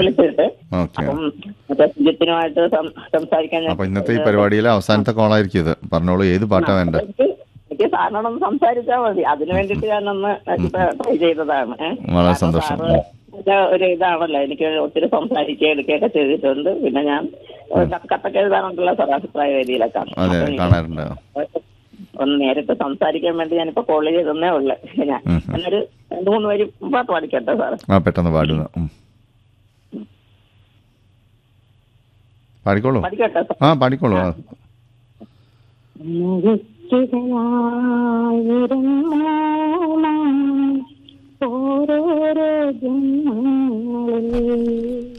വിളിച്ചിട്ട് ഓക്കെ അപ്പം മറ്റേ സുജിത്തിനുമായിട്ട് സം- സംസാരിക്കാൻ ഞാൻ- അപ്പൊ ഇന്നത്തെ ഈ പരിപാടിയിലെ അവസാനത്തെ കോളായിരിക്കും ഇത് പറഞ്ഞോളൂ ഏത് പാട്ടാ വേണ്ട എനിക്ക് എനിക്ക് സാറിനോടൊന്ന് സംസാരിച്ചാൽ മതി അതിനു വേണ്ടിട്ട് ഞാനൊന്ന് ട്രൈ ചെയ്തതാണ് ഏ. വളരെ കാരണം സന്തോഷം. സാറ് ഇത് ഒരു ഇതാണല്ലോ എനിക്ക് ഒത്തിരി സംസാരിക്കുകയും എടുക്കുകയൊക്കെ ചെയ്തിട്ടുണ്ട് പിന്നെ ഞാൻ ക- കത്തൊക്കെ എഴുതാറുണ്ടല്ലോ സാർ അഭിപ്രായ വേദിയിലൊക്കെ അതെ അപ്പൊ എനിക്ക് കാണാറുണ്ട് ഒന്ന് നേരിട്ട് സംസാരിക്കാൻ വേണ്ടി ഞാനിപ്പോ കോൾ ചെയ്തേ ഉള്ളു ഞാൻ ഉം. എന്നൊരു രണ്ടു മൂന്ന് പേര് പാട്ട് പാടിക്കട്ടെ സാർ ആ പെട്ടെന്ന് പാടുക ഉം. പാടിക്കോളൂ പാടിക്കട്ടെ സാർ ആ പാടിക്കോളൂ ആ. ഓരോരോ ജന്മങ്ങളിൽ